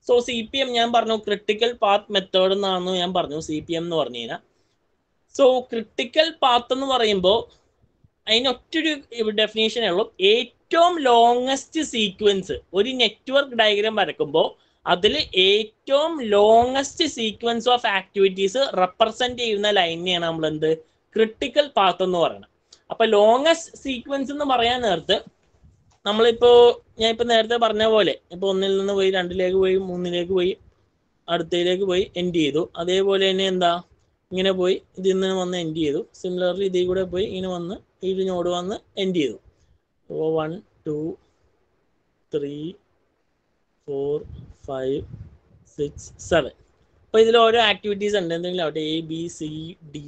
so C P M ഞാൻ പറഞ്ഞു critical path method എന്നാണെന്ന് ഞാൻ പറഞ്ഞു സി പി എം എന്ന് പറഞ്ഞു കഴിഞ്ഞാൽ സോ ക്രിട്ടിക്കൽ പാത്ത് എന്ന് പറയുമ്പോൾ അതിന് ഒറ്റൊരു ഡെഫിനേഷനേ ഉള്ളൂ ഏറ്റവും ലോങ്ങസ്റ്റ് സീക്വൻസ് ഒരു നെറ്റ്വർക്ക് ഡയഗ്രാം വരക്കുമ്പോൾ അതിൽ ഏറ്റവും longest sequence of activities represent ചെയ്യുന്ന ലൈനെയാണ് നമ്മൾ എന്ത് ക്രിട്ടിക്കൽ പാത്ത് എന്ന് പറയുന്നത് അപ്പൊ ലോങ്ങസ്റ്റ് സീക്വൻസ് എന്ന് പറയാൻ നേരത്ത് നമ്മളിപ്പോ ഞാൻ ഇപ്പൊ നേരത്തെ പറഞ്ഞ പോലെ ഇപ്പൊ ഒന്നിൽ നിന്ന് പോയി രണ്ടിലേക്ക് പോയി മൂന്നിലേക്ക് പോയി അടുത്തയിലേക്ക് പോയി എൻഡ് ചെയ്തു അതേപോലെ തന്നെ എന്താ ഇങ്ങനെ പോയി ഇതിൽ നിന്ന് വന്ന് എൻഡ് ചെയ്തു സിമിലർലി ഇതിൽ കൂടെ പോയി ഇങ്ങനെ വന്ന് ഇതിനോട് വന്ന് എൻഡ് ചെയ്തു അപ്പോൾ one two three four five six seven അപ്പോൾ ഇതിൽ ഓരോ ആക്ടിവിറ്റീസ് ഉണ്ട് എന്തെങ്കിലും ആവട്ടെ A B C D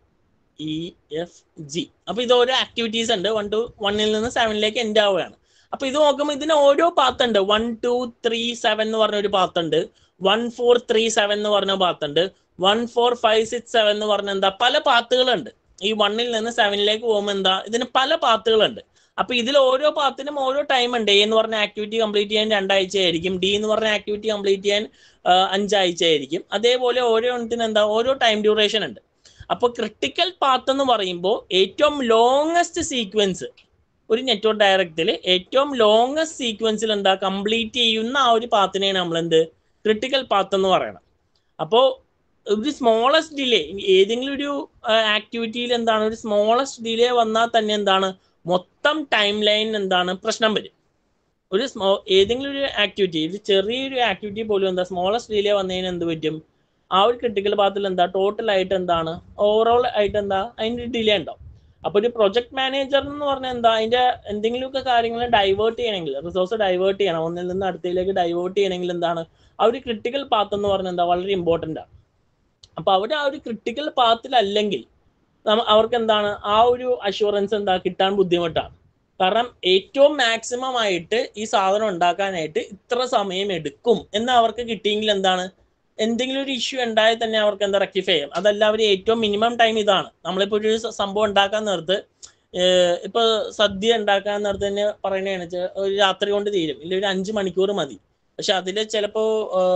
E F G അപ്പോൾ ഇത് ഓരോ ആക്ടിവിറ്റീസ് ഉണ്ട് വൺ ടു വണ്ണിൽ നിന്ന് സെവനിലേക്ക് എൻഡ് ആവുകയാണ് അപ്പോൾ ഇത് നോക്കുമ്പോൾ ഇതിന് ഓരോ പാത്ത് ഉണ്ട് വൺ ടു ത്രീ സെവൻ എന്ന് പറഞ്ഞ ഒരു പാത്ത് ഉണ്ട് വൺ ഫോർ ത്രീ സെവൻ എന്ന് പറഞ്ഞ പാത്ത് ഉണ്ട് one four five six seven എന്ന് പറഞ്ഞ എന്താ പല പാത്തുകളുണ്ട് ഈ വണ്ണിൽ നിന്ന് സെവനിലേക്ക് പോകുമ്പോൾ എന്താ ഇതിന് പല പാത്തുകളുണ്ട് അപ്പൊ ഇതിൽ ഓരോ പാത്തിനും ഓരോ ടൈം ഉണ്ട് എ എന്ന് പറഞ്ഞ ആക്ടിവിറ്റി കംപ്ലീറ്റ് ചെയ്യാൻ രണ്ടാഴ്ച ആയിരിക്കും ഡി എന്ന് പറഞ്ഞ ആക്ടിവിറ്റി കംപ്ലീറ്റ് ചെയ്യാൻ ആ, അഞ്ചാഴ്ച ആയിരിക്കും അതേപോലെ ഓരോ എണ്ണത്തിന് എന്താ ഓരോ ടൈം ഡ്യൂറേഷൻ ഉണ്ട് അപ്പോൾ ക്രിട്ടിക്കൽ പാത്ത് എന്ന് പറയുമ്പോൾ ഏറ്റവും ലോങ്ങസ്റ്റ് സീക്വൻസ് ഒരു നെറ്റ്വർക്ക് ഡയറക്റ്റിൽ ഏറ്റവും ലോങ്ങസ്റ്റ് സീക്വൻസിൽ എന്താ കംപ്ലീറ്റ് ചെയ്യുന്ന ആ ഒരു പാത്തിനെയാണ് നമ്മൾ എന്ത് ക്രിട്ടിക്കൽ പാത്ത് എന്ന് പറയണം അപ്പോൾ ഒരു സ്മോളസ്റ്റ് ഡിലേ ഏതെങ്കിലും ഒരു ആക്ടിവിറ്റിയിൽ എന്താണ് ഒരു സ്മോളസ്റ്റ് ഡിലേ വന്നാൽ തന്നെ എന്താണ് മൊത്തം ടൈം ലൈൻ എന്താണ് പ്രശ്നം വരും ഒരു സ്മോ ഏതെങ്കിലും ഒരു ആക്ടിവിറ്റി ഒരു ചെറിയൊരു ആക്ടിവിറ്റി പോലും എന്താ സ്മോളസ്റ്റ് ഡിലേ വന്നതിന് എന്ത് പറ്റും ആ ഒരു ക്രിട്ടിക്കൽ പാത്തിൽ എന്താ ടോട്ടൽ ആയിട്ട് എന്താണ് ഓവറോൾ ആയിട്ട് എന്താ അതിൻ്റെ ഡിലേ ഉണ്ടാവും അപ്പൊ ഒരു പ്രൊജക്ട് മാനേജർ എന്ന് പറഞ്ഞാൽ എന്താ അതിന്റെ എന്തെങ്കിലുമൊക്കെ കാര്യങ്ങൾ ഡൈവേർട്ട് ചെയ്യണമെങ്കിൽ റിസോഴ്സ് ഡൈവേർട്ട് ചെയ്യണം ഒന്നിൽ നിന്ന് അടുത്തയിലേക്ക് ഡൈവേർട്ട് ചെയ്യണമെങ്കിൽ എന്താണ് ആ ഒരു ക്രിട്ടിക്കൽ പാത്ത് എന്ന് പറഞ്ഞാൽ എന്താ വളരെ ഇമ്പോർട്ടൻ്റ് ആണ് അപ്പൊ അവിടെ ആ ഒരു ക്രിട്ടിക്കൽ പാത്തിലല്ലെങ്കിൽ നമ്മ- അവർക്ക് എന്താണ് ആ ഒരു അഷുറൻസ് എന്താ കിട്ടാൻ ബുദ്ധിമുട്ടാണ് കാരണം ഏറ്റവും മാക്സിമം ആയിട്ട് ഈ സാധനം ഉണ്ടാക്കാനായിട്ട് ഇത്ര സമയം എടുക്കും എന്ന് അവർക്ക് കിട്ടിയെങ്കിൽ എന്താണ് എന്തെങ്കിലും ഒരു ഇഷ്യൂ ഉണ്ടായാൽ തന്നെ അവർക്ക് എന്താ റെക്ടിഫൈ ചെയ്യാം അതല്ല അവർ ഏറ്റവും മിനിമം ടൈം ഇതാണ് നമ്മളിപ്പോൾ ഒരു സ- സംഭവം ഉണ്ടാക്കാൻ നേരത്ത് ഏഹ് ഇപ്പൊ സദ്യ ഉണ്ടാക്കാൻ നേരത്ത് തന്നെ പറയണതാണ് വെച്ചാൽ ഒരു രാത്രി കൊണ്ട് തീരും ഇല്ല ഒരു അഞ്ച് മണിക്കൂർ മതി പക്ഷെ അതിൽ ചിലപ്പോൾ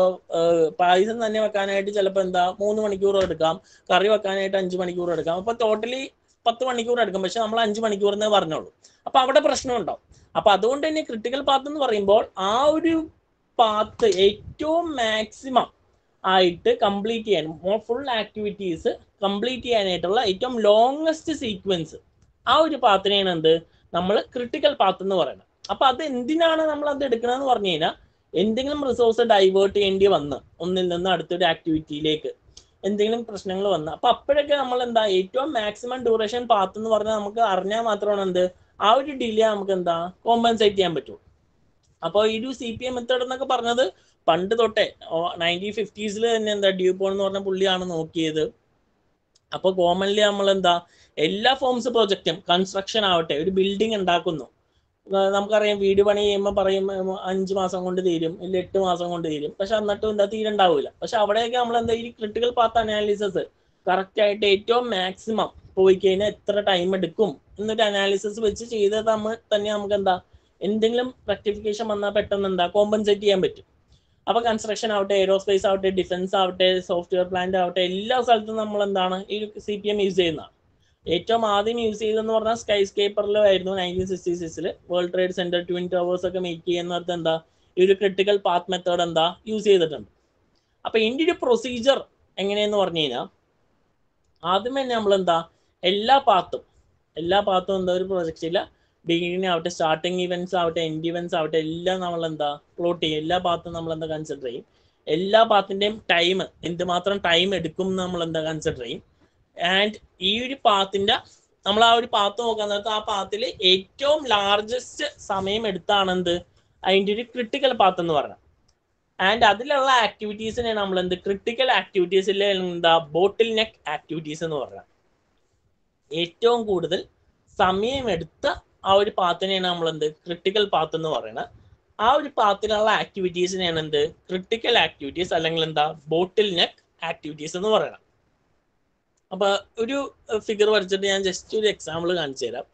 പായസം തന്നെ വെക്കാനായിട്ട് ചിലപ്പോൾ എന്താ മൂന്ന് മണിക്കൂർ എടുക്കാം കറി വെക്കാനായിട്ട് അഞ്ച് മണിക്കൂർ എടുക്കാം അപ്പൊ ടോട്ടലി പത്ത് മണിക്കൂർ എടുക്കും പക്ഷെ നമ്മൾ അഞ്ച് മണിക്കൂർ എന്നേ പറഞ്ഞോളൂ അപ്പൊ അവിടെ പ്രശ്നം ഉണ്ടാവും അപ്പൊ അതുകൊണ്ട് തന്നെ ക്രിട്ടിക്കൽ പാത്ത് എന്ന് പറയുമ്പോൾ ആ ഒരു പാത്ത് ഏറ്റവും മാക്സിമം ആയിട്ട് കംപ്ലീറ്റ് ചെയ്യാൻ ഫുൾ ആക്ടിവിറ്റീസ് കംപ്ലീറ്റ് ചെയ്യാനായിട്ടുള്ള ഏറ്റവും ലോങ്ങസ്റ്റ് സീക്വൻസ് ആ ഒരു പാത്തിനെയാണ് എന്ത് നമ്മൾ ക്രിട്ടിക്കൽ പാത്ത് എന്ന് പറയുന്നത് അപ്പൊ അത് എന്തിനാണ് നമ്മൾ അത് എടുക്കണമെന്ന് പറഞ്ഞു കഴിഞ്ഞാൽ എന്തെങ്കിലും റിസോഴ്സ് ഡൈവേർട്ട് ചെയ്യേണ്ടി വന്ന് ഒന്നിൽ നിന്ന് അടുത്തൊരു ആക്ടിവിറ്റിയിലേക്ക് എന്തെങ്കിലും പ്രശ്നങ്ങൾ വന്ന് അപ്പൊ അപ്പോഴൊക്കെ നമ്മൾ എന്താ ഏറ്റവും മാക്സിമം ഡ്യൂറേഷൻ പാത്ത് എന്ന് പറഞ്ഞാൽ നമുക്ക് അറിഞ്ഞാൽ മാത്രമാണ് എന്ത് ആ ഒരു ഡിലേ നമുക്ക് എന്താ കോമ്പൻസേറ്റ് ചെയ്യാൻ പറ്റും അപ്പോൾ ഈ ഒരു സി പി എം മെത്തേഡ് എന്നൊക്കെ പറഞ്ഞത് പണ്ട് തൊട്ടേ നയൻറ്റീൻ ഫിഫ്റ്റീസിൽ തന്നെ എന്താ ഡ്യൂപോൺ എന്ന് പറഞ്ഞ പുള്ളിയാണ് നോക്കിയത് അപ്പോൾ കോമൺലി നമ്മൾ എന്താ എല്ലാ ഫോംസ് പ്രോജക്റ്റും കൺസ്ട്രക്ഷൻ ആവട്ടെ ഒരു ബിൽഡിംഗ് ഉണ്ടാക്കുന്നു ആ, നമുക്കറിയാം വീട് പണി ചെയ്യുമ്പോൾ പറയും ഉം, അഞ്ച് മാസം കൊണ്ട് തീരും ഇല്ല എട്ട് മാസം കൊണ്ട് തീരും പക്ഷെ എന്നിട്ടും എന്താ തീരുണ്ടാവില്ല പക്ഷെ അവിടെയൊക്കെ നമ്മൾ എന്താ ഈ ക്രിട്ടിക്കൽ പാത്ത് അനാലിസിസ് കറക്റ്റ് ആയിട്ട് ഏറ്റവും മാക്സിമം പോയി കഴിഞ്ഞാൽ എത്ര ടൈം എടുക്കും എന്നൊരു അനാലിസിസ് വെച്ച് ചെയ്ത് നമ്മൾ തന്നെ നമുക്ക് എന്താ എന്തെങ്കിലും റെക്ടിഫിക്കേഷൻ വന്നാൽ പെട്ടെന്ന് എന്താ കോമ്പൻസേറ്റ് ചെയ്യാൻ പറ്റും അപ്പൊ കൺസ്ട്രക്ഷൻ ആവട്ടെ എയ്റോസ്പേസ് ആവട്ടെ ഡിഫൻസ് ആവട്ടെ സോഫ്റ്റ്വെയർ പ്ലാന്റ് ആവട്ടെ എല്ലാ സ്ഥലത്തും നമ്മൾ എന്താണ് ഈ സി പി എം യൂസ് ചെയ്യുന്നതാണ് ഏറ്റവും ആദ്യം യൂസ് ചെയ്തെന്ന് പറഞ്ഞാൽ സ്കൈ സ്കേപ്പറിലായിരുന്നു നയൻറ്റീൻ സിക്സ്റ്റി സിക്സിൽ World Trade Center twin towers ഒക്കെ മേക്ക് ചെയ്യുന്നിടത്ത് എന്താ ഈ ഒരു ക്രിട്ടിക്കൽ പാത്ത് മെത്തേഡ് എന്താ യൂസ് ചെയ്തിട്ടുണ്ട് അപ്പൊ ഇതിന്റെ ഒരു പ്രൊസീജിയർ എങ്ങനെയെന്ന് പറഞ്ഞു കഴിഞ്ഞാൽ ആദ്യം തന്നെ നമ്മൾ എന്താ എല്ലാ പാത്തും എല്ലാ പാത്തും എന്താ ഒരു പ്രൊജക്റ്റില്ല ബിഗിനിങ് ആവട്ടെ സ്റ്റാർട്ടിങ് ഇവന്റ്സ് ആവട്ടെ എൻഡ് ഇവന്റ്സ് ആവട്ടെ എല്ലാം നമ്മൾ എന്താ പ്ലോട്ട് ചെയ്യും എല്ലാ പാത്തും നമ്മൾ എന്താ കൺസിഡർ ചെയ്യും എല്ലാ പാത്തിന്റെയും ടൈം എന്തുമാത്രം ടൈം എടുക്കും എന്ന് നമ്മൾ എന്താ കൺസിഡർ ചെയ്യും ആൻഡ് ഈ ഒരു പാത്തിന്റെ നമ്മൾ ആ ഒരു പാത്ത് നോക്കാൻ നേരത്ത് ആ പാത്തിൽ ഏറ്റവും ലാർജസ്റ്റ് സമയം എടുത്താണ് എന്ത് അതിന്റെ ഒരു ക്രിട്ടിക്കൽ പാത്ത് എന്ന് പറയുന്നത് ആൻഡ് അതിലുള്ള ആക്ടിവിറ്റീസിനെ നമ്മൾ എന്ത് ക്രിട്ടിക്കൽ ആക്ടിവിറ്റീസിൽ എന്താ ബോട്ടിൽ നെക്ക് ആക്ടിവിറ്റീസ് എന്ന് പറയുന്നത് ഏറ്റവും കൂടുതൽ സമയമെടുത്ത ആ ഒരു പാത്തിനെയാണ് നമ്മൾ എന്ത് ക്രിട്ടിക്കൽ പാത്ത് എന്ന് പറയുന്നത് ആ ഒരു പാത്തിലുള്ള ആക്ടിവിറ്റീസിനെയാണ് എന്ത് ക്രിട്ടിക്കൽ ആക്ടിവിറ്റീസ് അല്ലെങ്കിൽ എന്താ ബോട്ടിൽ നെക്ക് ആക്ടിവിറ്റീസ് എന്ന് പറയുന്നത് അപ്പൊ ഒരു ഫിഗർ വരച്ചിട്ട് ഞാൻ ജസ്റ്റ് ഒരു എക്സാമ്പിൾ കാണിച്ചു തരാം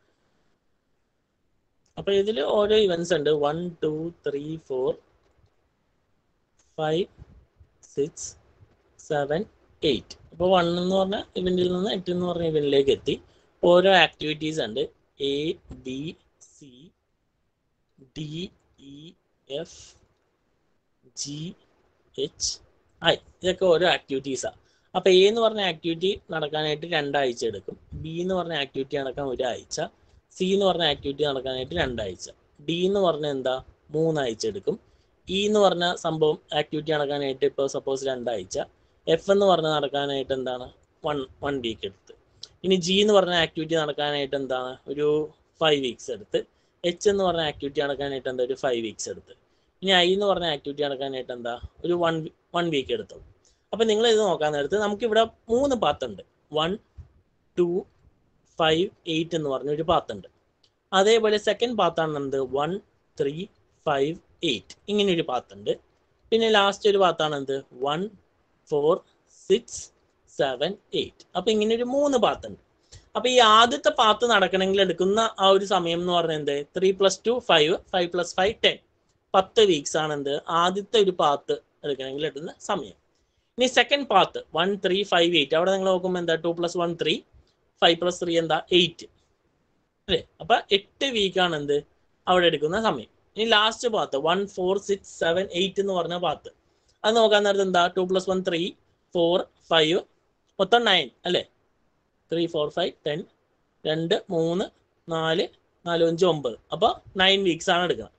അപ്പൊ ഇതിൽ ഓരോ ഇവന്റ്സ് ഉണ്ട് one two three four five six seven eight അപ്പോൾ വൺ എന്ന് പറഞ്ഞാൽ ഇവന്റിൽ നിന്ന് എട്ട് എന്ന് പറഞ്ഞ ഇവന്റിലേക്ക് എത്തി ഓരോ ആക്ടിവിറ്റീസ് ഉണ്ട് A B C D E F G H I ഇതൊക്കെ ഓരോ ആക്ടിവിറ്റീസാണ് അപ്പോൾ എ എന്ന് പറഞ്ഞ ആക്ടിവിറ്റി നടക്കാനായിട്ട് രണ്ടാഴ്ച എടുക്കും ബി എന്ന് പറഞ്ഞ ആക്ടിവിറ്റി നടക്കാൻ ഒരാഴ്ച സി എന്ന് പറഞ്ഞ ആക്ടിവിറ്റി നടക്കാനായിട്ട് രണ്ടാഴ്ച ഡി എന്ന് പറഞ്ഞ എന്താ മൂന്നാഴ്ച എടുക്കും ഇ എന്ന് പറഞ്ഞ സംഭവം ആക്ടിവിറ്റി നടക്കാനായിട്ട് ഇപ്പോൾ സപ്പോസ് രണ്ടാഴ്ച എഫ് എന്ന് പറഞ്ഞ നടക്കാനായിട്ട് എന്താണ് വൺ വൺ വീക്ക് എടുത്ത് ഇനി ജി എന്ന് പറഞ്ഞ ആക്ടിവിറ്റി നടക്കാനായിട്ട് എന്താണ് ഒരു ഫൈവ് വീക്സ് എടുത്ത് എച്ച് എന്ന് പറഞ്ഞ ആക്ടിവിറ്റി നടക്കാനായിട്ട് എന്താ ഒരു ഫൈവ് വീക്സ് എടുത്ത് ഇനി ഐ എന്ന് പറഞ്ഞ ആക്ടിവിറ്റി നടക്കാനായിട്ട് എന്താ ഒരു വൺ വൺ വീക്ക് എടുത്തു അപ്പം നിങ്ങൾ ഇത് നോക്കാൻ നേരത്ത് നമുക്കിവിടെ മൂന്ന് പാത്തുണ്ട് വൺ ടു ഫൈവ് എയ്റ്റ് എന്ന് പറഞ്ഞ ഒരു പാത്തുണ്ട് അതേപോലെ സെക്കൻഡ് പാത്താണ് എന്ത് വൺ ത്രീ ഫൈവ് എയ്റ്റ് ഇങ്ങനെ ഒരു പാത്തുണ്ട് പിന്നെ ലാസ്റ്റ് ഒരു പാത്താണ് എന്ത് one four six seven eight അപ്പം ഇങ്ങനെ ഒരു മൂന്ന് പാത്തുണ്ട് അപ്പം ഈ ആദ്യത്തെ പാത്ത് നടക്കണമെങ്കിൽ എടുക്കുന്ന ആ ഒരു സമയം എന്ന് പറഞ്ഞാൽ എന്ത് three plus two five five plus five ten പത്ത് വീക്സ് ആണ് എന്ത് ആദ്യത്തെ ഒരു പാത്ത് എടുക്കണമെങ്കിൽ എടുക്കുന്ന സമയം ഇനി second path one three five eight അവിടെ നിങ്ങൾ നോക്കുമ്പോൾ എന്താ two plus one three five plus three എന്താ എയ്റ്റ് അല്ലേ അപ്പൊ എട്ട് വീക്കാണ് എന്ത് അവിടെ എടുക്കുന്ന സമയം ഇനി last path one four six seven eight എന്ന് പറഞ്ഞ പാത്ത് അത് നോക്കാൻ നേരത്ത് എന്താ two plus one three four five മൊത്തം നയൻ അല്ലേ ത്രീ ഫോർ ഫൈവ് ടെൻ രണ്ട് മൂന്ന് നാല് നാല് അഞ്ച് ഒമ്പത് അപ്പോൾ നയൻ വീക്സ് ആണ് എടുക്കുന്നത്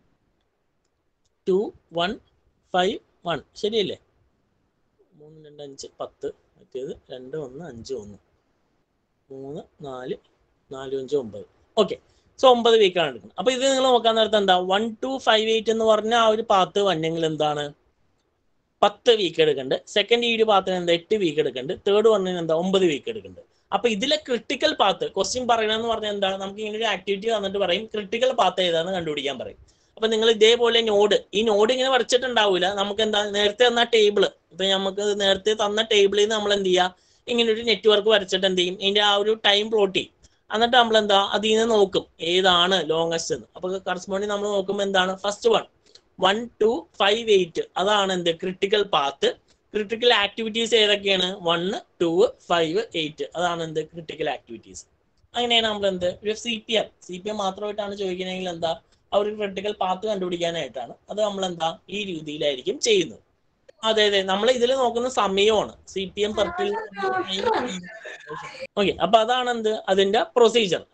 ടു വൺ ഫൈവ് വൺ ശരിയല്ലേ മൂന്ന് രണ്ട് അഞ്ച് പത്ത് മറ്റേത് രണ്ട് ഒന്ന് അഞ്ച് ഒന്ന് മൂന്ന് നാല് നാല് അഞ്ച് ഒമ്പത് ഓക്കെ സോ ഒമ്പത് വീക്കാണ് എടുക്കുന്നത് അപ്പോൾ ഇത് നിങ്ങൾ നോക്കാൻ നേരത്തെ എന്താ വൺ ടു ഫൈവ് എയ്റ്റ് എന്ന് പറഞ്ഞ ആ ഒരു പാത്ത് വന്നെങ്കിൽ എന്താണ് പത്ത് വീക്ക് എടുക്കുന്നുണ്ട് സെക്കൻഡ് ഈ ഒരു പാത്തിന് എന്താ എട്ട് വീക്ക് എടുക്കുന്നുണ്ട് തേർഡ് വണ്ണിന് എന്താ ഒമ്പത് വീക്ക് എടുക്കുന്നുണ്ട് അപ്പൊ ഇതിലെ ക്രിട്ടിക്കൽ പാത്ത് ക്വസ്റ്റ്യൻ പറയണമെന്ന് പറഞ്ഞാൽ എന്താ നമുക്ക് ഇങ്ങനെ ഒരു ആക്ടിവിറ്റി തന്നിട്ട് പറയും ക്രിട്ടിക്കൽ പാത്ത് ഏതാന്ന് കണ്ടുപിടിക്കാൻ പറയും അപ്പൊ നിങ്ങൾ ഇതേപോലെ നോഡ് ഈ നോഡ് ഇങ്ങനെ വരച്ചിട്ടുണ്ടാവില്ല നമുക്ക് എന്താ നേരത്തെ തന്ന ടേബിൾ ഇപ്പൊ നമുക്ക് നേരത്തെ തന്ന ടേബിളിൽ നിന്ന് നമ്മൾ എന്ത് ചെയ്യുക ഇങ്ങനെ ഒരു നെറ്റ്വർക്ക് വരച്ചിട്ട് എന്ത് ചെയ്യും ഇതിന്റെ ആ ഒരു ടൈം പ്ലോട്ട് ചെയ്യും എന്നിട്ട് നമ്മൾ എന്താ അതിൽ നിന്ന് നോക്കും ഏതാണ് ലോങ്ങസ്റ്റ് എന്ന് അപ്പൊ കറസ്പോണ്ടിങ് നമ്മൾ നോക്കുമ്പോൾ എന്താണ് first one one two five eight അതാണ് എന്ത് ക്രിട്ടിക്കൽ പാത്ത് ക്രിട്ടിക്കൽ ആക്ടിവിറ്റീസ് ഏതൊക്കെയാണ് വൺ ടു ഫൈവ് എയ്റ്റ് അതാണ് എന്ത് ക്രിട്ടിക്കൽ ആക്ടിവിറ്റീസ് അങ്ങനെയാണ് നമ്മൾ എന്ത് ഒരു C P M C P M മാത്രമായിട്ടാണ് ചോദിക്കണമെങ്കിൽ എന്താ ആ ഒരു ക്രിട്ടിക്കൽ പാത്ത് കണ്ടുപിടിക്കാനായിട്ടാണ് അത് നമ്മൾ എന്താ ഈ രീതിയിലായിരിക്കും ചെയ്യുന്നത് അതെ അതെ നമ്മൾ ഇതിൽ നോക്കുന്ന സമയമാണ് സി പി എം പെർട്ടിൽ ഓക്കെ അപ്പൊ അതാണ് എന്ത് അതിന്റെ പ്രൊസീജിയർ